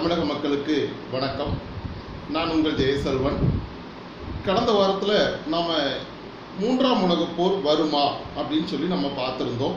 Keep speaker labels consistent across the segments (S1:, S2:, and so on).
S1: தமிழக மக்களுக்கு வணக்கம் நான் உங்கள் ஜெயசெல்வன் கடந்த வாரத்தில் நாம் மூன்றாம் உலகப் போர் வருமா அப்படின்னு சொல்லி நம்ம பார்த்துருந்தோம்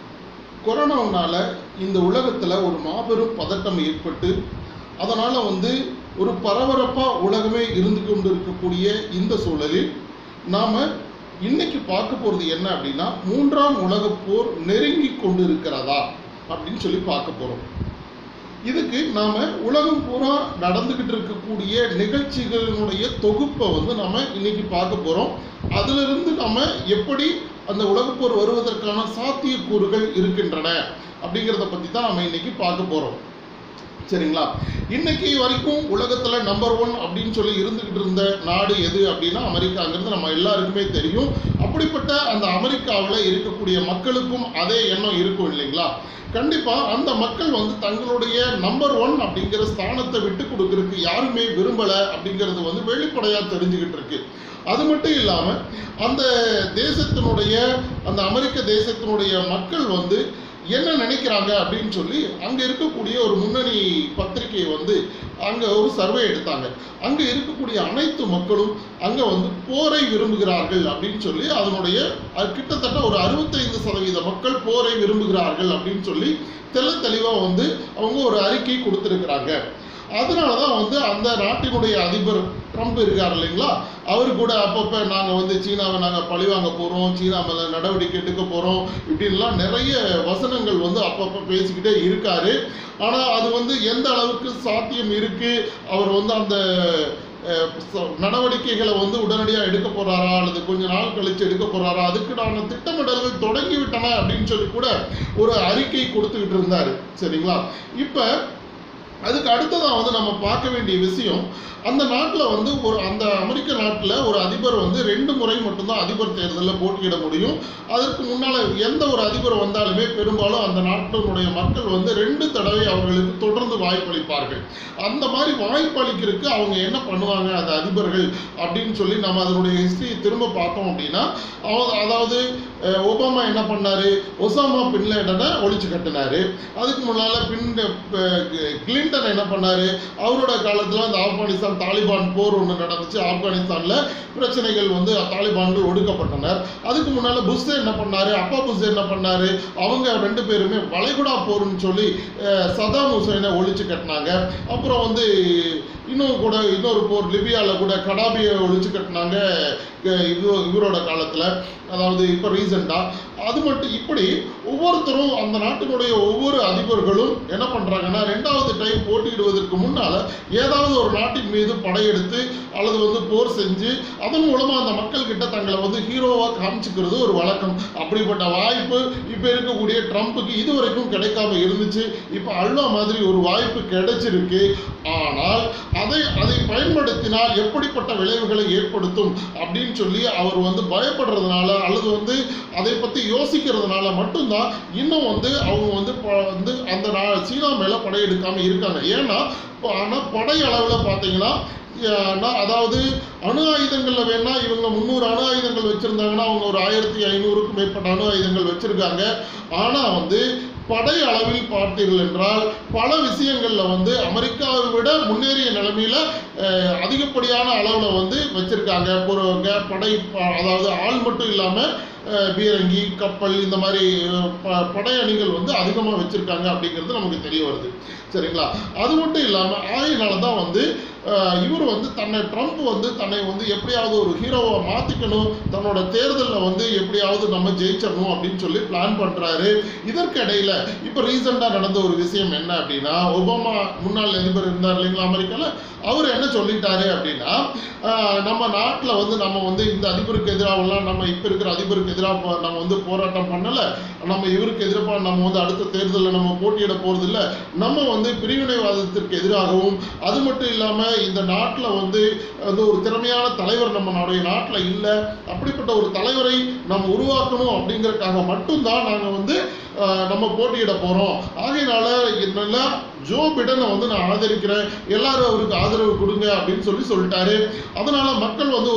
S1: கொரோனாவுனால இந்த உலகத்தில் ஒரு மாபெரும் பதட்டம் ஏற்பட்டு அதனால் வந்து ஒரு பரபரப்பாக உலகமே இருந்து கொண்டு இருக்கக்கூடிய இந்த சூழலில் நாம் இன்னைக்கு பார்க்க போகிறது என்ன அப்படின்னா மூன்றாம் உலகப் போர் நெருங்கி கொண்டு இருக்கிறதா அப்படின்னு சொல்லி பார்க்க போகிறோம் இதுக்கு நாம உலகம் பூரா நடந்துகிட்டு இருக்கக்கூடிய நிகழ்ச்சிகளினுடைய தொகுப்பை வந்து நாம இன்னைக்கு பார்க்க போறோம் அதுல இருந்து நாம எப்படி அந்த உலகப்போர் வருவதற்கான சாத்தியக்கூறுகள் இருக்கின்றன அப்படிங்கிறத பத்தி தான் நம்ம இன்னைக்கு பார்க்க போறோம் சரிங்களா இன்னைக்கு வரைக்கும் உலகத்துல நம்பர் ஒன் அப்படின்னு சொல்லி இருந்துகிட்டு இருந்த நாடு எது அப்படின்னா அமெரிக்காங்கிறது நம்ம எல்லாருக்குமே தெரியும் அப்படிப்பட்ட அந்த அமெரிக்காவில் இருக்கக்கூடிய மக்களுக்கும் அதே எண்ணம் இருக்கும் இல்லைங்களா கண்டிப்பா அந்த மக்கள் வந்து தங்களுடைய நம்பர் ஒன் அப்படிங்கிற ஸ்தானத்தை விட்டு கொடுக்கறதுக்கு யாருமே விரும்பல அப்படிங்கிறது வந்து வெளிப்படையா தெரிஞ்சுக்கிட்டு இருக்கு அது மட்டும் இல்லாம அந்த தேசத்தினுடைய அந்த அமெரிக்க தேசத்தினுடைய மக்கள் வந்து என்ன நினைக்கிறாங்க அப்படின்னு சொல்லி அங்க இருக்கக்கூடிய ஒரு முன்னணி பத்திரிகை வந்து அங்க ஒரு சர்வே எடுத்தாங்க அங்க இருக்கக்கூடிய அனைத்து மக்களும் அங்க வந்து போரை விரும்புகிறார்கள் அப்படின்னு சொல்லி அதனுடைய அது கிட்டத்தட்ட ஒரு அறுபத்தைந்து சதவீத மக்கள் போரை விரும்புகிறார்கள் அப்படின்னு சொல்லி தெள்ள தெளிவா வந்து அவங்க ஒரு அறிக்கை கொடுத்திருக்கிறாங்க அதனால தான் வந்து அந்த நாட்டினுடைய அதிபர் ட்ரம்ப் இருக்கார் இல்லைங்களா அவர் கூட அப்பப்போ நாங்கள் வந்து சீனாவை நாங்கள் பழிவாங்க போகிறோம் சீனா மேலே நடவடிக்கை எடுக்க போகிறோம் இப்படின்லாம் நிறைய வசனங்கள் வந்து அப்பப்போ பேசிக்கிட்டே இருக்காரு ஆனால் அது வந்து எந்த அளவுக்கு சாத்தியம் இருக்குது அவர் வந்து அந்த அஹ், ச- நடவடிக்கைகளை வந்து உடனடியாக எடுக்க போறாரா அல்லது கொஞ்ச நாள் கழிச்சு எடுக்க போறாரா அதுக்குடான திட்டமிடல்கள் தொடங்கி விட்டன அப்படின்னு சொல்லி கூட ஒரு அறிக்கை கொடுத்துக்கிட்டு இருந்தாரு சரிங்களா இப்போ அதுக்கு அடுத்ததான் வந்து நம்ம பார்க்க வேண்டிய விஷயம் அந்த நாட்டில் வந்து ஒரு அந்த அமெரிக்க நாட்டில் ஒரு அதிபர் வந்து ரெண்டு முறை மட்டும்தான் அதிபர் தேர்தலில் போட்டியிட முடியும் அதற்கு முன்னால் எந்த ஒரு அதிபர் வந்தாலுமே பெரும்பாலும் அந்த நாட்டினுடைய மக்கள் வந்து ரெண்டு தடவை அவர்களுக்கு தொடர்ந்து வாய்ப்பளிப்பார்கள் அந்த மாதிரி வாய்ப்பளிக்கிறதுக்கு அவங்க என்ன பண்ணுவாங்க அந்த அதிபர்கள் அப்படின்னு சொல்லி நம்ம அதனுடைய ஹிஸ்டரி திரும்ப பார்த்தோம் அப்படின்னா அவ- அதாவது அஹ், ஒபாமா என்ன பண்ணாரு ஒசாமா பின்லேடனை ஒழிச்சு கட்டினாரு அதுக்கு முன்னால பின் அஹ், கிளின்டன் என்ன பண்ணாரு அவரோட காலத்துல அந்த ஆப்கானிஸ்தான் தாலிபான் போர் ஒன்று நடந்துச்சு ஆப்கானிஸ்தான்ல பிரச்சனைகள் வந்து தாலிபான்கள் ஒடுக்கப்பட்டனர் அதுக்கு முன்னால புஷ் என்ன பண்ணாரு அப்பா புஷ் என்ன பண்ணாரு அவங்க ரெண்டு பேருமே வளைகுடா போர்னு சொல்லி அஹ், சதாம் ஹுசைனை ஒழிச்சு கட்டினாங்க அப்புறம் வந்து இன்னும் கூட இன்னொரு போர் லிபியால கூட கடாபியை ஒழிச்சு கட்டினாங்க அஹ், இவரோ இவரோட காலத்துல அதாவது இப்போ ரீசெண்டாக அது மட்டும் இப்படி ஒவ்வொருத்தரும் அந்த நாட்டினுடைய ஒவ்வொரு அதிபர்களும் என்ன பண்றாங்கன்னா ரெண்டாவது டைம் போட்டியிடுவதற்கு முன்னால ஏதாவது ஒரு நாட்டின் மீது படையெடுத்து அல்லது வந்து போர் செஞ்சு அதன் மூலமா அந்த மக்கள் கிட்ட தங்களை வந்து ஹீரோவா காமிச்சுக்கிறது ஒரு வழக்கம் அப்படிப்பட்ட வாய்ப்பு இப்ப இருக்கக்கூடிய ட்ரம்ப்புக்கு இது வரைக்கும் கிடைக்காம இருந்துச்சு இப்ப அல்வா மாதிரி ஒரு வாய்ப்பு கிடைச்சிருக்கு ஆனால் அதை அதை பயன்படுத்தினால் எப்படிப்பட்ட விளைவுகளை ஏற்படுத்தும் அப்படின்னு சொல்லி அவர் வந்து பயப்படுறதுனால அல்லது வந்து அதை பத்தி யோசிக்கிறதுனால மட்டும்தான் இன்னும் வந்து அவங்க வந்து ப- வந்து அந்த நா- சீனா மேல படையெடுக்காம இருக்காங்க ஏன்னா இப்போ ஆனா படை அளவுல பாத்தீங்கன்னா அஹ், நான் அதாவது அணு ஆயுதங்கள்ல வேணா இவங்க முந்நூறு அணு ஆயுதங்கள் வச்சிருந்தாங்கன்னா அவங்க ஒரு ஆயிரத்தி ஐநூறுக்கும் மேற்பட்ட அணு ஆயுதங்கள் வச்சிருக்காங்க ஆனா வந்து படை அளவில் பார்த்தீர்கள் என்றால் பல விஷயங்கள்ல வந்து அமெரிக்காவை விட முன்னேறிய நிலைமையில அஹ், அதிகப்படியான அளவுல வந்து வச்சிருக்காங்க பொறுங்க படை ப- அதாவது ஆள் மட்டும் இல்லாம அஹ், பீரங்கி கப்பல் இந்த மாதிரி அஹ், ப- படை அணிகள் வந்து அதிகமாக வச்சிருக்காங்க அப்படிங்கிறது நமக்கு தெரிய வருது சரிங்களா அது மட்டும் இல்லாமல் ஆகையினால தான் வந்து அஹ், இவர் வந்து தன்னை ட்ரம்ப் வந்து தன்னை வந்து எப்படியாவது ஒரு ஹீரோவை மாற்றிக்கணும் தன்னோட தேர்தலில் வந்து எப்படியாவது நம்ம ஜெயிச்சிடணும் அப்படின்னு சொல்லி பிளான் பண்ணுறாரு இதற்கு இடையில இப்போ ரீசெண்டாக நடந்த ஒரு விஷயம் என்ன அப்படின்னா ஒபாமா முன்னாள் அதிபர் இருந்தார் இல்லைங்களா அமெரிக்காவில் அவர் என்ன சொல்லிட்டாரு அப்படின்னா ஆஹ், நம்ம நாட்டில் வந்து நம்ம வந்து இந்த அதிபருக்கு எதிராகலாம் நம்ம இப்போ இருக்கிற அதிபருக்கு எதிராக நம்ம வந்து போராட்டம் பண்ணலை நம்ம இவருக்கு எதிராக நம்ம வந்து அடுத்த தேர்தலில் நம்ம போட்டியிட போகிறதில்ல நம்ம வந்து பிரிவினைவாதத்திற்கு எதிராகவும் அது மட்டும் இல்லாமல் இந்த நாட்டில் வந்து வந்து ஒரு திறமையான தலைவர் நம்ம நம்முடைய நாட்டில் இல்லை அப்படிப்பட்ட ஒரு தலைவரை நம்ம உருவாக்கணும் அப்படிங்கறதுக்காக மட்டும்தான் நாங்கள் வந்து ஆஹ், நம்ம போட்டியிட போகிறோம் ஆகையினால என்னென்ன ஜோ பிடனை வந்து நான் ஆதரிக்கிறேன் எல்லாரும் அவருக்கு ஆதரவு கொடுங்க அப்படின்னு சொல்லி சொல்லிட்டாரு அதனால மக்கள் வந்து ஒருவேளை அவர்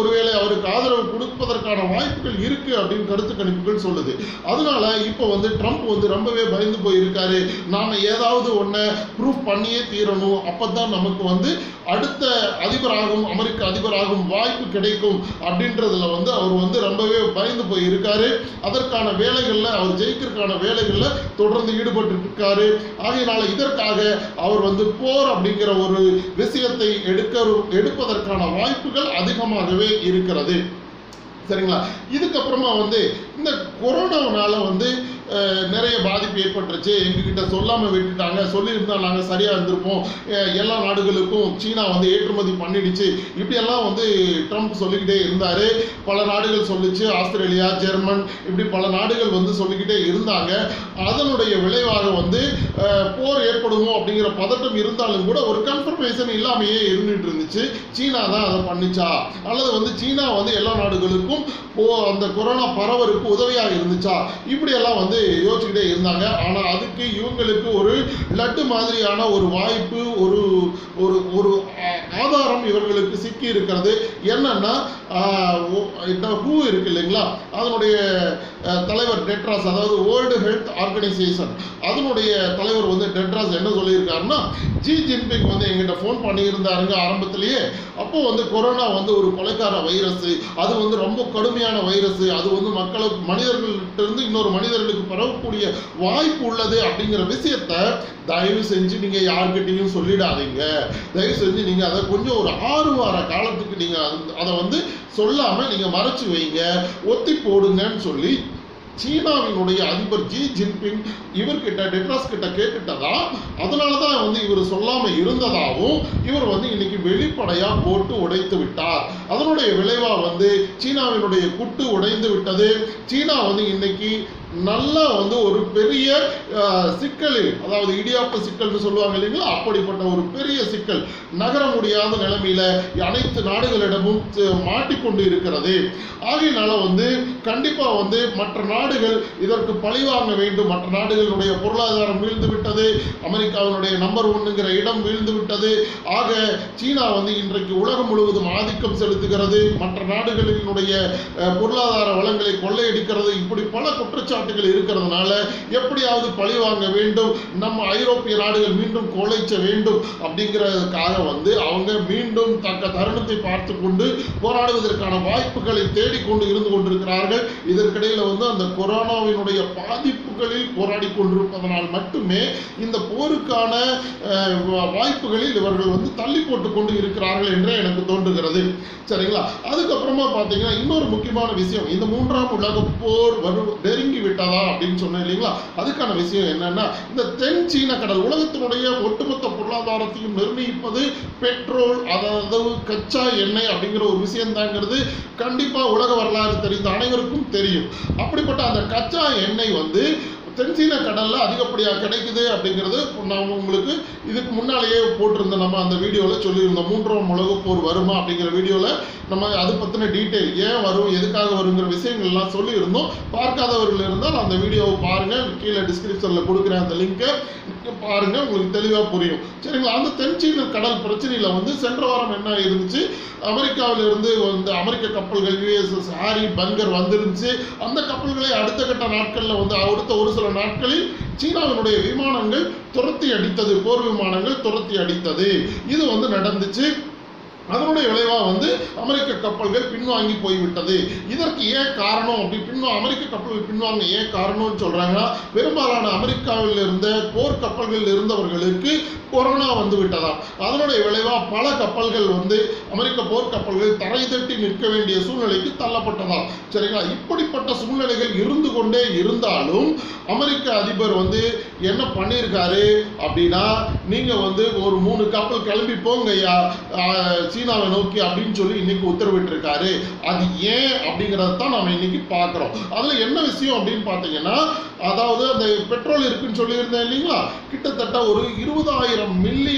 S1: அவருக்கு ஆதரவு கொடுப்பதற்கான வாய்ப்புகள் இருக்கு அப்படின்னு கருத்து கணிப்புகள் சொல்லுது அதனால இப்போ வந்து ட்ரம்ப் வந்து ரொம்பவே பயந்து போயிருக்காரு நாம ஏதாவது ஒன்றை ப்ரூஃப் பண்ணியே தீரணும் அப்பதான் நமக்கு வந்து அடுத்த அதிபராகும் அமெரிக்க அதிபராகும் வாய்ப்பு கிடைக்கும் அப்படின்றதுல வந்து அவர் வந்து ரொம்பவே பயந்து போய் இருக்காரு அதற்கான வேலைகள்ல அவர் ஜெயிக்கிறதுக்கான வேலைகள்ல தொடர்ந்து ஈடுபட்டு இருக்காரு ஆகையினால இதற்காக அவர் வந்து போர் அப்படிங்கிற ஒரு விஷயத்தை எடுக்க எடுப்பதற்கான வாய்ப்புகள் அதிகமாகவே இருக்கிறது சரிங்களா இதுக்கப்புறமா வந்து இந்த கொரோனாவனால வந்து அஹ், நிறைய பாதிப்பு ஏற்பட்டுருச்சு எங்ககிட்ட சொல்லாமல் விட்டுட்டாங்க சொல்லியிருந்தா நாங்கள் சரியாக இருந்திருப்போம் அஹ், எல்லா நாடுகளுக்கும் சீனா வந்து ஏற்றுமதி பண்ணிடுச்சு இப்படியெல்லாம் வந்து ட்ரம்ப் சொல்லிக்கிட்டே இருந்தார் பல நாடுகள் சொல்லிச்சு ஆஸ்திரேலியா ஜெர்மன் இப்படி பல நாடுகள் வந்து சொல்லிக்கிட்டே இருந்தாங்க அதனுடைய விளைவாக வந்து அஹ், போர் ஏற்படுமோ அப்படிங்கிற பதட்டம் இருந்தாலும் கூட ஒரு கன்ஃபர்மேஷன் இல்லாமையே இருந்துட்டு இருந்துச்சு சீனா தான் அதை பண்ணிச்சா அல்லது வந்து சீனா வந்து எல்லா நாடுகளுக்கும் போ அந்த கொரோனா பரவருக்கு உதவியாக இருந்துச்சா இப்படியெல்லாம் வந்து யோசிச்சுக்கிட்டே இருந்தாங்க ஆனால் அதுக்கு இவங்களுக்கு ஒரு லட்டு மாதிரியான ஒரு வாய்ப்பு ஒரு ஒரு ஒரு ஆ- ஆதாரம் இவர்களுக்கு சிக்கி இருக்கிறது என்னன்னா ஆஹ், ஓ- இந்த ஹூ இருக்கு இல்லைங்களா அதனுடைய அஹ், தலைவர் டெட்ராஸ் அதாவது வேர்ல்டு ஹெல்த் ஆர்கனைசேஷன் அதனுடைய தலைவர் வந்து டெட்ராஸ் என்ன சொல்லியிருக்காருன்னா ஜி ஜின்பிங் வந்து எங்கிட்ட ஃபோன் பண்ணியிருந்தாருங்க ஆரம்பத்திலேயே அப்போ வந்து கொரோனா வந்து ஒரு கொலைக்கார வைரஸ் அது வந்து ரொம்ப கடுமையான வைரஸ் அது வந்து மக்களுக்கு மனிதர்கள்ட்ட இருந்து இன்னொரு மனிதர்களுக்கு பரவக்கூடிய வாய்ப்பு உள்ளது அப்படிங்கிற விஷயத்த தயவு செஞ்சு நீங்க யார்கிட்டயும் சொல்லிடாதீங்க தயவு செஞ்சு நீங்க அதை கொஞ்சம் ஒரு ஆறு வார காலத்துக்கு நீங்க அந்த- அதை வந்து சொல்லாம நீங்க மறைச்சு வைங்க ஒத்தி போடுங்கன்னு சொல்லி சீனாவினுடைய அதிபர் ஜி ஜின்பிங் இவர்கிட்ட டெட்ராஸ் கிட்ட கேட்டுட்டதா அதனால தான் வந்து இவர் சொல்லாம இருந்ததாகவும் இவர் வந்து இன்னைக்கு வெளிப்படையா போட்டு உடைத்து விட்டார் அதனுடைய விளைவா வந்து சீனாவினுடைய குட்டு உடைந்து விட்டது சீனா வந்து இன்னைக்கு நல்லா வந்து ஒரு பெரிய அஹ், சிக்கலில் அதாவது இடியாப்ப சிக்கல்னு சொல்லுவாங்க இல்லைங்களா அப்படிப்பட்ட ஒரு பெரிய சிக்கல் நகர முடியாத நிலைமையில அனைத்து நாடுகளிடமும் சி- மாட்டிக்கொண்டு இருக்கிறது ஆகையினால வந்து கண்டிப்பா வந்து மற்ற நாடுகள் இதற்கு பழிவாங்க வேண்டும் மற்ற நாடுகளுடைய பொருளாதாரம் வீழ்ந்து விட்டது அமெரிக்காவினுடைய நம்பர் ஒன்னுங்கிற இடம் வீழ்ந்து விட்டது ஆக சீனா வந்து இன்றைக்கு உலகம் முழுவதும் ஆதிக்கம் செலுத்துகிறது மற்ற நாடுகளினுடைய அஹ், பொருளாதார வளங்களை கொள்ளையடிக்கிறது இப்படி பல குற்றச்சாட்டுகள் இருக்கிறதுனால எப்படியாவது பழி வாங்க வேண்டும் நம்ம ஐரோப்பிய நாடுகள் மீண்டும் கொலைச்ச வேண்டும் அப்படிங்கிறதுக்காக வந்து அவங்க மீண்டும் தக்க தருணத்தை பார்த்து கொண்டு போராடுவதற்கான வாய்ப்புகளை தேடிக்கொண்டு இருந்து கொண்டிருக்கிறார்கள் இதற்கிடையில வந்து அந்த கொரோனாவினுடைய பாதிப்புகளில் போராடி கொண்டிருப்பதனால் மட்டுமே இந்த போருக்கான அஹ், வா- வாய்ப்புகளில் இவர்கள் வந்து தள்ளி போட்டு கொண்டு இருக்கிறார்கள் என்றே எனக்கு தோன்றுகிறது சரிங்களா அதுக்கப்புறமா பார்த்தீங்கன்னா இன்னொரு முக்கியமான விஷயம் இந்த மூன்றாம் உலக போர் வரு நெருங்கி விட்டதா அப்படின்னு சொன்னேன் இல்லைங்களா அதுக்கான விஷயம் என்னன்னா இந்த தென் சீன கடல் உலகத்தினுடைய ஒட்டுமொத்த பொருளாதாரத்தையும் நிர்ணயிப்பது பெட்ரோல் அதாவது கச்சா எண்ணெய் அப்படிங்கிற ஒரு விஷயம் தாங்கிறது கண்டிப்பா உலக வரலாறு தெரிந்த அனைவருக்கும் தெரியும் அப்படிப்பட்ட அந்த கச்சா எண்ணெய் வந்து தென்சீன கடல்ல அதிகப்படியா கிடைக்குது அப்படிங்கிறது நான் உங்களுக்கு இதுக்கு முன்னாலேயே போட்டிருந்த நம்ம அந்த வீடியோவில் சொல்லியிருந்தோம் மூன்றாம் உலகப் போர் வருமா அப்படிங்கிற வீடியோவில் நம்ம அது பற்றின டீட்டெயில் ஏன் வரும் எதுக்காக வருங்கிற விஷயங்கள்லாம் சொல்லியிருந்தோம் பார்க்காதவர்கள் இருந்தால் அந்த வீடியோவை பாருங்க கீழே டிஸ்கிரிப்ஷனில் கொடுக்குறேன் அந்த லிங்கை பாருங்க உங்களுக்கு தெளிவாக புரியும் சரிங்களா அந்த தென்சீன கடல் பிரச்சனையில் வந்து சென்ற வாரம் என்ன இருந்துச்சு அமெரிக்காவில இருந்து வந்து அமெரிக்க கப்பல்கள் யுஎஸ்எஸ் ஹாரி பங்கர் வந்துருந்துச்சு அந்த கப்பல்களை அடுத்த கட்ட நாட்களில் வந்து அடுத்த ஒரு சில நாட்களில் சீனாவினுடைய விமானங்கள் துரத்தி அடித்தது போர் விமானங்கள் துரத்தி அடித்தது இது வந்து நடந்துச்சு அதனுடைய விளைவா வந்து அமெரிக்க கப்பல்கள் பின்வாங்கி போய்விட்டது இதற்கு ஏன் காரணம் அப்படி பின்வா அமெரிக்க கப்பல்கள் பின்வாங்க ஏன் காரணம்னு சொல்றாங்கன்னா பெரும்பாலான அமெரிக்காவில் இருந்த போர் கப்பல்கள் இருந்தவர்களுக்கு கொரோனா வந்து விட்டதாம் அதனுடைய விளைவா பல கப்பல்கள் வந்து அமெரிக்க போர் கப்பல்கள் தரை தட்டி நிற்க வேண்டிய சூழ்நிலைக்கு தள்ளப்பட்டதாம் சரிங்களா இப்படிப்பட்ட சூழ்நிலைகள் இருந்து கொண்டே இருந்தாலும் அமெரிக்க அதிபர் வந்து என்ன பண்ணியிருக்காரு அப்படின்னா நீங்க வந்து ஒரு மூணு கப்பல் கிளம்பி போங்க ஐயா ஆஹ், சீனாவை நோக்கி அப்படின்னு சொல்லி இன்னைக்கு உத்தரவிட்டிருக்காரு அது ஏன் அப்படிங்கறத தான் நாம இன்னைக்கு பார்க்கிறோம் அதுல என்ன விஷயம் அப்படின்னு பார்த்தீங்கன்னா அதாவது அந்த பெட்ரோல் இருக்குன்னு சொல்லியிருந்தேன் இல்லைங்களா கிட்டத்தட்ட ஒரு இருபதாயிரம் மில்லியன்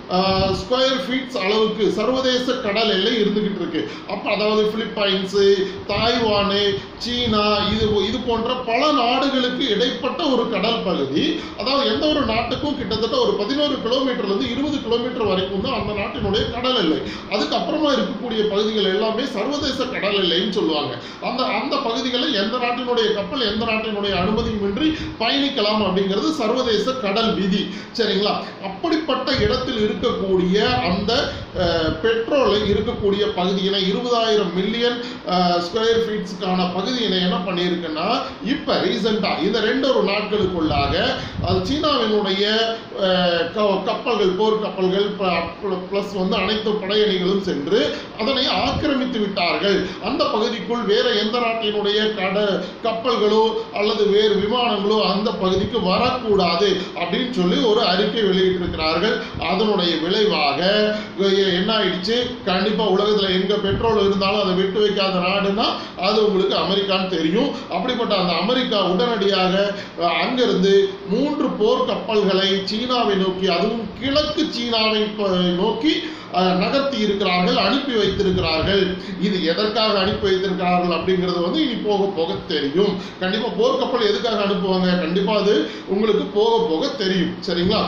S1: ஸ்கொயர் ஃபீட்ஸ் அளவுக்கு சர்வதேச கடல் எல்லை இருந்துகிட்டு இருக்கு அப்ப அதாவது பிலிப்பைன்ஸு தாய்வானு சீனா இது இது போன்ற பல நாடுகளுக்கு இடைப்பட்ட ஒரு கடல் பகுதி அதாவது எந்த ஒரு நாட்டுக்கும் கிட்டத்தட்ட ஒரு பதினோரு கிலோமீட்டர்ல இருந்து இருபது கிலோமீட்டர் வரைக்கும் தான் அந்த நாட்டினுடைய கடல் எல்லை அதுக்கப்புறமா இருக்கக்கூடிய பகுதிகள் எல்லாமே சர்வதேச கடல் எல்லைன்னு சொல்லுவாங்க அந்த அந்த பகுதிகளில் எந்த நாட்டினுடைய கப்பல் எந்த நாட்டினுடைய அனுமதியுமின்றி பயணிக்கலாம் அப்படிங்கிறது சர்வதேச கடல் விதி சரிங்களா அப்படிப்பட்ட இடத்தில் இருக்கக்கூடிய அந்த அஹ், பெட்ரோல் இருக்கக்கூடிய பகுதியினை இருபதாயிரம் மில்லியன் ஸ்கொயர் ஃபீட்ஸ்க்கான பகுதியினை என்ன பண்ணியிருக்குன்னா இப்போ ரீசெண்டாக இந்த ரெண்டு ஒரு நாட்களுக்குள்ளாக அது சீனாவினுடைய அஹ், க- கப்பல்கள் போர் கப்பல்கள் ப்ளஸ் வந்து அனைத்து படையணிகளும் சென்று அதனை ஆக்கிரமித்து விட்டார்கள் அந்த பகுதிக்குள் வேற எந்த நாட்டினுடைய கட கப்பல்களோ அல்லது வேறு விமானங்களோ அந்த பகுதிக்கு வரக்கூடாது அப்படின்னு சொல்லி ஒரு அறிக்கை வெளியிட்டிருக்கிறார்கள் அதனுடைய விளைவாக எ- என்ன ஆயிடுச்சு கண்டிப்பா உலகத்துல எங்க பெட்ரோல் இருந்தாலும் அதை விட்டு வைக்காத நாடுன்னா அது உங்களுக்கு அமெரிக்கான்னு தெரியும் அப்படிப்பட்ட அந்த அமெரிக்கா உடனடியாக அஹ், அங்கிருந்து மூன்று போர் கப்பல்களை சீனாவை நோக்கி அதுவும் கிழக்கு சீனாவை ப- நோக்கி அஹ், நகர்த்தி இருக்கிறார்கள் அனுப்பி வைத்திருக்கிறார்கள் இது எதற்காக அனுப்பி வைத்திருக்கிறார்கள் அப்படிங்கிறது வந்து இனி போக போக தெரியும் கண்டிப்பா போர்க்கப்பல் எதுக்காக அனுப்புவாங்க கண்டிப்பா அது உங்களுக்கு போக போக தெரியும் சரிங்களா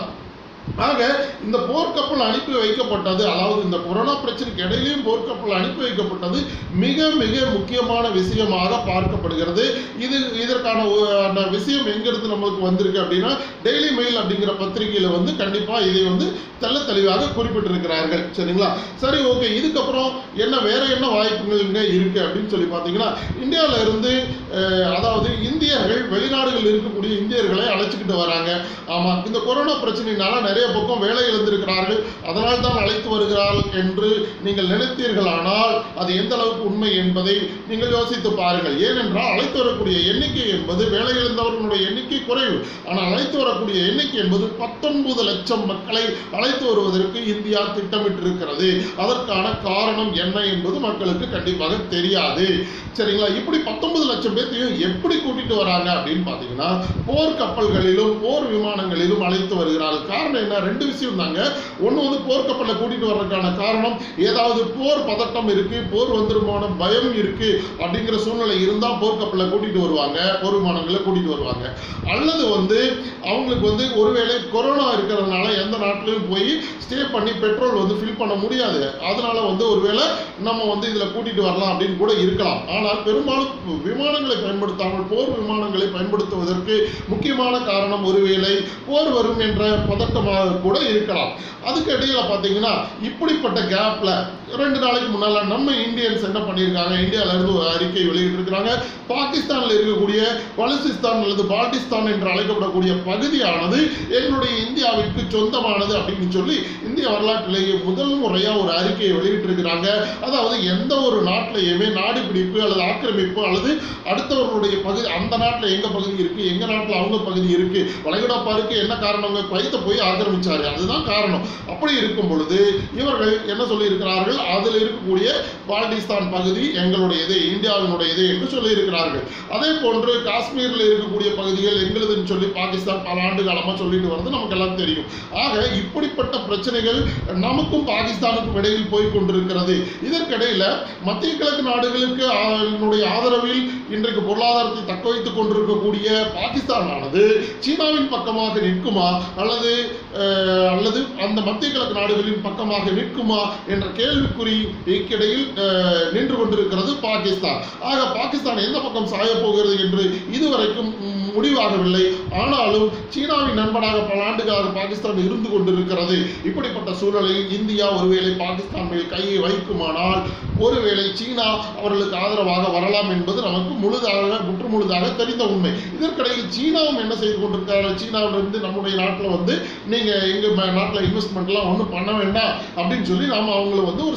S1: ஆக இந்த போர்க்கப்பல் அனுப்பி வைக்கப்பட்டது அதாவது இந்த கொரோனா பிரச்சனைக்கு இடையிலையும் போர்க்கப்பல் அனுப்பி வைக்கப்பட்டது மிக மிக முக்கியமான விஷயமாக பார்க்கப்படுகிறது இது இதற்கான ஒ- அந்த விஷயம் எங்கிருந்து நம்மளுக்கு வந்திருக்கு அப்படின்னா டெய்லி மெயில் அப்படிங்கிற பத்திரிகையில வந்து கண்டிப்பா இதை வந்து தெள்ள தெளிவாக குறிப்பிட்டிருக்கிறார்கள் சரிங்களா சரி ஓகே இதுக்கப்புறம் என்ன வேற என்ன வாய்ப்புகள்ங்க இருக்கு அப்படின்னு சொல்லி பார்த்தீங்கன்னா இந்தியால இருந்து அஹ், அதாவது இந்தியர்கள் வெளிநாடுகளில் இருக்கக்கூடிய இந்தியர்களை அழைச்சிக்கிட்டு வராங்க ஆமா இந்த கொரோனா பிரச்சனையினால நிறைய பக்கம் வேலை இழந்திருக்கிறார்கள் அதனால் தான் அழைத்து வருகிறார்கள் என்று நீங்கள் நினைத்தீர்களானால் அது எந்த அளவுக்கு உண்மை என்பதை நீங்கள் யோசித்து பாருங்கள் ஏனென்றால் அழைத்து வரக்கூடிய எண்ணிக்கை என்பது வேலை இழந்தவர்களுடைய எண்ணிக்கை குறைவு ஆனால் அழைத்து வரக்கூடிய எண்ணிக்கை என்பது பத்தொன்பது லட்சம் மக்களை அழைத்து வருவதற்கு இந்தியா திட்டமிட்டிருக்கிறது அதற்கான காரணம் என்ன என்பது மக்களுக்கு கண்டிப்பாக தெரியாது சரிங்களா இப்படி பத்தொன்பது லட்சம் பேர்த்தையும் எப்படி கூட்டிட்டு வராங்க அப்படின்னு பார்த்தீங்கன்னா போர் கப்பல்களிலும் போர் விமானங்களிலும் அழைத்து வருகிறார்கள் காரணம் என்ன ரெண்டு விஷயம் தாங்க ஒன்று வந்து போர் கப்பலில் கூட்டிட்டு வர்றதுக்கான காரணம் ஏதாவது போர் பதட்டம் இருக்கு போர் வந்துருமான பயம் இருக்கு அப்படிங்கிற சூழ்நிலை இருந்தால் போர் கப்பலில் கூட்டிட்டு வருவாங்க போர் விமானங்களை கூட்டிட்டு வருவாங்க அல்லது வந்து அவங்களுக்கு வந்து ஒருவேளை கொரோனா இருக்கிறதுனால எந்த நாட்டிலையும் போய் ஸ்டே பண்ணி பெட்ரோல் வந்து ஃபில் பண்ண முடியாது அதனால வந்து ஒருவேளை நம்ம வந்து இதில் கூட்டிட்டு வரலாம் அப்படின்னு கூட இருக்கலாம் ஆனால் பெரும்பாலும் விமானங்களை பயன்படுத்தாமல் போர் விமானங்களை பயன்படுத்துவதற்கு முக்கியமான காரணம் ஒருவேளை போர் வரும் என்ற பதட்டமாக கூட இருக்கலாம் அதுக்கு இடையில பார்த்தீங்கன்னா இப்படிப்பட்ட கேப்ல ரெண்டு நாளைக்கு முன்னால நம்ம இந்தியன்ஸ் என்ன பண்ணியிருக்காங்க இந்தியால இருந்து ஒரு அறிக்கை வெளியிட்டிருக்கிறாங்க பாகிஸ்தான்ல இருக்கக்கூடிய பலுசிஸ்தான் அல்லது பால்டிஸ்தான் என்று அழைக்கப்படக்கூடிய பகுதியானது எங்களுடைய இந்தியாவிற்கு சொந்தமானது அப்படின்னு சொல்லி இந்திய வரலாற்றிலேயே முதல் முறையா ஒரு அறிக்கையை வெளியிட்டிருக்கிறாங்க அதாவது எந்த ஒரு நாட்டிலையுமே நாடு பிடிப்பு அல்லது ஆக்கிரமிப்பு அல்லது அடுத்தவர்களுடைய பகுதி அந்த நாட்டில் எங்க பகுதி இருக்கு எங்க நாட்டில் அவங்க பகுதி இருக்கு வளைகுடா பாருக்கு என்ன காரணங்க குவைத்தை போய் ஆக்கிரமிச்சாரு அதுதான் காரணம் அப்படி இருக்கும் பொழுது இவர்கள் என்ன சொல்லி இருக்கிறார்கள் அதில் இருக்கக்கூடிய பால்டிஸ்தான் பகுதி எங்களுடையது இந்தியாவினுடையது என்று சொல்லி இருக்கிறார்கள் அதே போன்று காஷ்மீரில் இருக்கக்கூடிய பகுதிகள் எங்களுதுன்னு சொல்லி பாகிஸ்தான் பல ஆண்டு காலமா சொல்லிட்டு வர்றது நமக்கு எல்லாம் தெரியும் ஆக இப்படிப்பட்ட பிரச்சனைகள் நமக்கும் பாகிஸ்தானுக்கும் இடையில் போய் கொண்டிருக்கிறது இதற்கிடையில மத்திய கிழக்கு நாடுகளுக்கு ஆ- னுடைய ஆதரவில் இன்றைக்கு பொருளாதாரத்தை தக்க வைத்துக் கொண்டிருக்கக்கூடிய பாகிஸ்தானானது சீனாவின் பக்கமாக நிற்குமா அல்லது அஹ், அல்லது அந்த மத்திய கிழக்கு நாடுகளின் பக்கமாக நிற்குமா என்ற கேள்விக்குறி இக்கிடையில் அஹ், நின்று கொண்டிருக்கிறது பாகிஸ்தான் ஆக பாகிஸ்தான் எந்த பக்கம் சாயப் போகிறது என்று இதுவரைக்கும் ம், முடிவாகவில்லை ஆனாலும் சீனாவின் நண்பனாக பல ஆண்டுகளாக பாகிஸ்தான் இருந்து கொண்டிருக்கிறது இப்படிப்பட்ட சூழலில் இந்தியா ஒருவேளை பாகிஸ்தான் மேல் கையை வைக்குமானால் ஒருவேளை சீனா அவர்களுக்கு ஆதரவாக வரலாம் என்பது நமக்கு முழுதாக முற்று முழுதாக தெரிந்த உண்மை இதற்கிடையில் சீனாவும் என்ன செய்து கொண்டிருக்கிறார்கள் சீனாவிலிருந்து நம்முடைய நாட்டில் வந்து நீங்க எங்க ம- நாட்டுல இன்வெஸ்ட்மெண்ட்லாம் ஒன்றும் பண்ண வேண்டாம் அப்படின்னு சொல்லி நாம அவங்கள வந்து ஒரு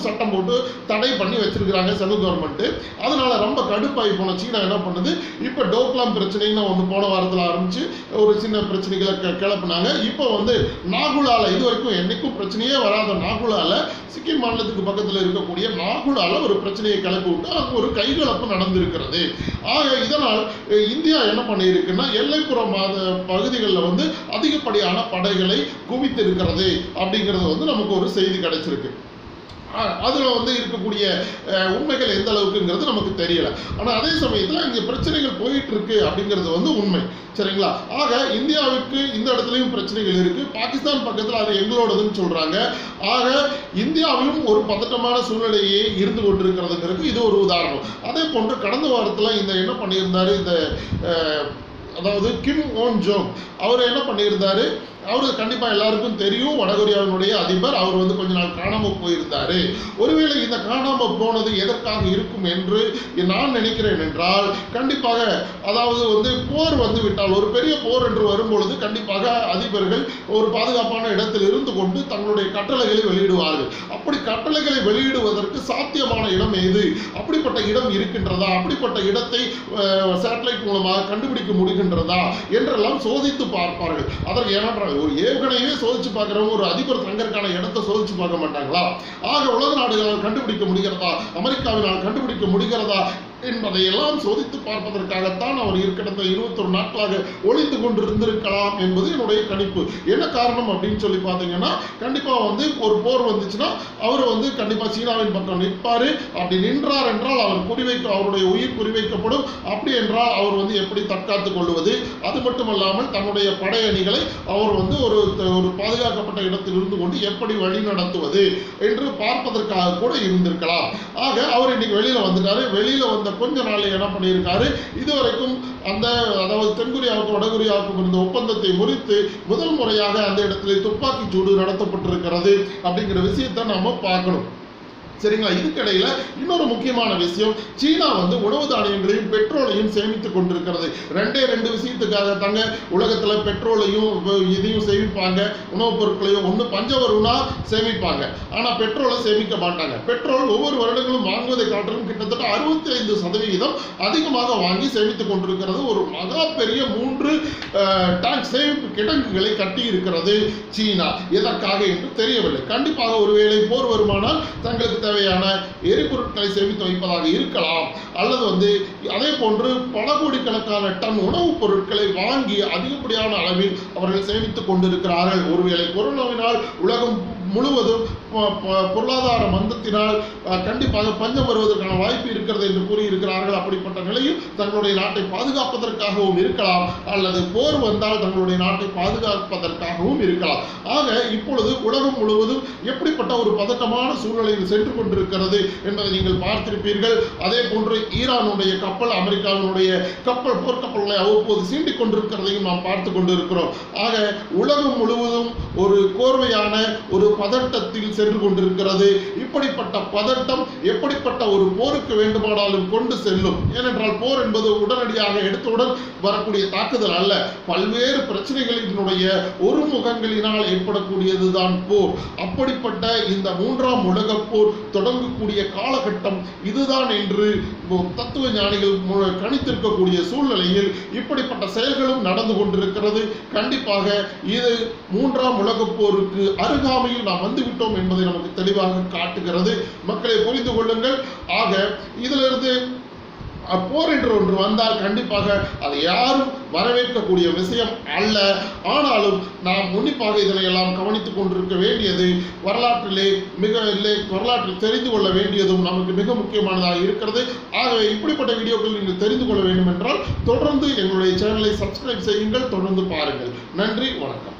S1: சட்டம் போட்டு தடை பண்ணி வச்சிருக்கிறாங்க சென்ட்ரல் கவர்மெண்ட் அதனால ரொம்ப கடுப்பாகி போன சீனா என்ன பண்ணுது இப்போ டோக்லாம் பிரச்சனைன்னு ஒன்று போன வாரத்தில் ஆரம்பிச்சு ஒரு சின்ன பிரச்சனைகளை கெ- கிளப்புனாங்க இப்போ வந்து நாகுலால இது வரைக்கும் என்னைக்கும் பிரச்சனையே வராத நாகுலால சிக்கிம் மாநிலத்துக்கு பக்கத்தில் இருக்கக்கூடிய நாகுலால ஒரு பிரச்சனையை கிளப்பி விட்டு அங்கே ஒரு கைகலப்பு நடந்திருக்கிறது ஆக இதனால் அஹ், இந்தியா என்ன பண்ணியிருக்குன்னா எல்லைப்புற மாத பகுதிகளில் வந்து அதிகப்படியான படைகளை குவித்திருக்கிறது அப்படிங்கிறது வந்து நமக்கு ஒரு செய்தி கிடைச்சிருக்கு அஹ், அதுல வந்து இருக்கக்கூடிய அஹ், உண்மைகள் எந்த அளவுக்குங்கிறது நமக்கு தெரியல ஆனா அதே சமயத்துல இங்க பிரச்சனைகள் போயிட்டு இருக்கு அப்படிங்கிறது வந்து உண்மை சரிங்களா ஆக இந்தியாவுக்கு இந்த இடத்துலயும் பிரச்சனைகள் இருக்கு பாகிஸ்தான் பக்கத்துல அது எங்களோடதுன்னு சொல்றாங்க ஆக இந்தியாவிலும் ஒரு பதட்டமான சூழ்நிலையே இருந்து கொண்டிருக்கிறதுங்கிறது இது ஒரு உதாரணம் அதே போன்று கடந்த வாரத்துல இந்த என்ன பண்ணியிருந்தாரு இந்த அஹ், அதாவது கிம் ஓன் ஜோங் அவர் என்ன பண்ணியிருந்தாரு அவரு கண்டிப்பா எல்லாருக்கும் தெரியும் வடகொரியாவினுடைய அதிபர் அவர் வந்து கொஞ்ச நாள் காணாம போயிருந்தாரு ஒருவேளை இந்த காணாம போனது எதற்காக இருக்கும் என்று நான் நினைக்கிறேன் என்றால் கண்டிப்பாக அதாவது வந்து போர் வந்து விட்டால் ஒரு பெரிய போர் என்று வரும்பொழுது கண்டிப்பாக அதிபர்கள் ஒரு பாதுகாப்பான இடத்தில் இருந்து கொண்டு தங்களுடைய கட்டளைகளை வெளியிடுவார்கள் அப்படி கட்டளைகளை வெளியிடுவதற்கு சாத்தியமான இடம் எது அப்படிப்பட்ட இடம் இருக்கின்றதா அப்படிப்பட்ட இடத்தை சேட்டலைட் மூலமாக கண்டுபிடிக்க முடிகின்றதா என்றெல்லாம் சோதித்து பார்ப்பார்கள் அதற்கு ஏனென்றால் ஒரு ஏவுகணையே சோதிச்சு பார்க்குறவங்க ஒரு அதிபர் தங்கறதுக்கான இடத்தை சோதிச்சு பார்க்க மாட்டாங்களா ஆக உலக நாடுகளால் கண்டுபிடிக்க முடிகிறதா அமெரிக்காவினால் கண்டுபிடிக்க முடிகிறதா என்பதை எல்லாம் சோதித்து பார்ப்பதற்காகத்தான் அவர் இருக்கிறத இருபத்தொரு நாட்களாக ஒளிந்து கொண்டு இருந்திருக்கலாம் என்பது என்னுடைய கணிப்பு என்ன காரணம் அப்படின்னு சொல்லி பார்த்தீங்கன்னா கண்டிப்பா வந்து ஒரு போர் வந்துச்சுன்னா அவர் வந்து கண்டிப்பா சீனாவின் பக்கம் நிற்பாரு அப்படி நின்றார் என்றால் அவர் குறிவைக்க அவருடைய உயிர் குறிவைக்கப்படும் அப்படி என்றால் அவர் வந்து எப்படி தற்காத்துக் கொள்வது அது மட்டுமல்லாமல் தன்னுடைய படையணிகளை அவர் வந்து ஒரு ஒரு பாதுகாக்கப்பட்ட இடத்தில் இருந்து கொண்டு எப்படி வழி நடத்துவது என்று பார்ப்பதற்காக கூட இருந்திருக்கலாம் ஆக அவர் இன்னைக்கு வெளியில வந்துட்டாரு வெளியில வந்த கொஞ்ச நாள்ல என்ன பண்ணியிருக்காரு இதுவரைக்கும் அந்த அதாவது தென்கொரியாவுக்கும் வடகொரியாவுக்கும் இருந்த ஒப்பந்தத்தை முறித்து முதல் முறையாக அந்த இடத்துல துப்பாக்கிச் சூடு நடத்தப்பட்டிருக்கிறது அப்படிங்கிற விஷயத்தை நாம பார்க்கணும் சரிங்களா இதுக்கிடையில இன்னொரு முக்கியமான விஷயம் சீனா வந்து உணவு தானியங்களையும் பெட்ரோலையும் சேமித்துக் கொண்டிருக்கிறது ரெண்டே ரெண்டு விஷயத்துக்காக தாங்க உலகத்துல பெட்ரோலையும் வ- இதையும் சேமிப்பாங்க உணவுப் பொருட்களையும் ஒண்ணு பஞ்சம் வரும்னா சேமிப்பாங்க ஆனா பெட்ரோலை சேமிக்க மாட்டாங்க பெட்ரோல் ஒவ்வொரு வருடங்களும் வாங்குவதை காட்டிலும் கிட்டத்தட்ட அறுபத்தி ஐந்து சதவிகிதம் அதிகமாக வாங்கி சேமித்துக் கொண்டிருக்கிறது ஒரு மகா பெரிய மூன்று டேங்க் சேமிப்பு கிடங்குகளை கட்டி இருக்கிறது சீனா எதற்காக என்று தெரியவில்லை கண்டிப்பாக ஒருவேளை போர் வருமானால் தங்களுக்கு தேவையான எரிபொருட்களை சேமித்து வைப்பதாக இருக்கலாம் அல்லது வந்து அதே போன்று பல கோடிக்கணக்கான டன் உணவுப் பொருட்களை வாங்கி அதிகப்படியான அளவில் அவர்கள் சேமித்துக் கொண்டிருக்கிறார்கள் ஒருவேளை கொரோனாவினால் உலகம் முழுவதும் ப- ப- பொருளாதார மந்தத்தினால் அஹ், கண்டிப்பாக பஞ்சம் வருவதற்கான வாய்ப்பு இருக்கிறது என்று கூறியிருக்கிறார்கள் அப்படிப்பட்ட நிலையில் தங்களுடைய நாட்டை பாதுகாப்பதற்காகவும் இருக்கலாம் அல்லது போர் வந்தால் தங்களுடைய நாட்டை பாதுகாப்பதற்காகவும் இருக்கலாம் ஆக இப்பொழுது உலகம் முழுவதும் எப்படிப்பட்ட ஒரு பதட்டமான சூழ்நிலையில் சென்று கொண்டிருக்கிறது என்பதை நீங்கள் பார்த்திருப்பீர்கள் அதே போன்று ஈரானுடைய கப்பல் அமெரிக்காவினுடைய கப்பல் போர்க்கப்பல்களை அவ்வப்போது சீண்டிக் கொண்டிருக்கிறதையும் நாம் பார்த்து கொண்டிருக்கிறோம் ஆக உலகம் முழுவதும் ஒரு கோர்வையான ஒரு பதட்டத்தில் சென்று கொண்டிருக்கிறது இப்படிப்பட்ட பதட்டம் எப்படிப்பட்ட ஒரு போருக்கு வேண்டுமானாலும் கொண்டு செல்லும் ஏனென்றால் போர் என்பது உடனடியாக எடுத்தவுடன் வரக்கூடிய தாக்குதல் அல்ல பல்வேறு பிரச்சனைகளினுடைய ஒரு முகங்களினால் ஏற்படக்கூடியதுதான் போர் அப்படிப்பட்ட இந்த மூன்றாம் உலகப் போர் தொடங்கக்கூடிய காலகட்டம் இதுதான் என்று தத்துவ ஞானிகள் மு- கணித்திருக்கக்கூடிய சூழ்நிலையில் இப்படிப்பட்ட செயல்களும் நடந்து கொண்டிருக்கிறது கண்டிப்பாக இது மூன்றாம் உலகப் போருக்கு அருகாமையில் நாம் வந்துவிட்டோம் என்பதை நமக்கு தெளிவாக காட்டுகிறது மக்களை புரிந்து கொள்ளுங்கள் ஆக இதிலிருந்து அஹ், போர் என்று ஒன்று வந்தால் கண்டிப்பாக அதை யாரும் வரவேற்கக்கூடிய விஷயம் அல்ல ஆனாலும் நாம் உன்னிப்பாக இதனை எல்லாம் கவனித்துக் கொண்டிருக்க வேண்டியது வரலாற்றிலே மிக இல்லை வரலாற்றில் தெரிந்து கொள்ள வேண்டியதும் நமக்கு மிக முக்கியமானதாக இருக்கிறது ஆகவே இப்படிப்பட்ட வீடியோக்கள் நீங்கள் தெரிந்து கொள்ள வேண்டும் என்றால் தொடர்ந்து எங்களுடைய சேனலை சப்ஸ்கிரைப் செய்யுங்கள் தொடர்ந்து பாருங்கள் நன்றி வணக்கம்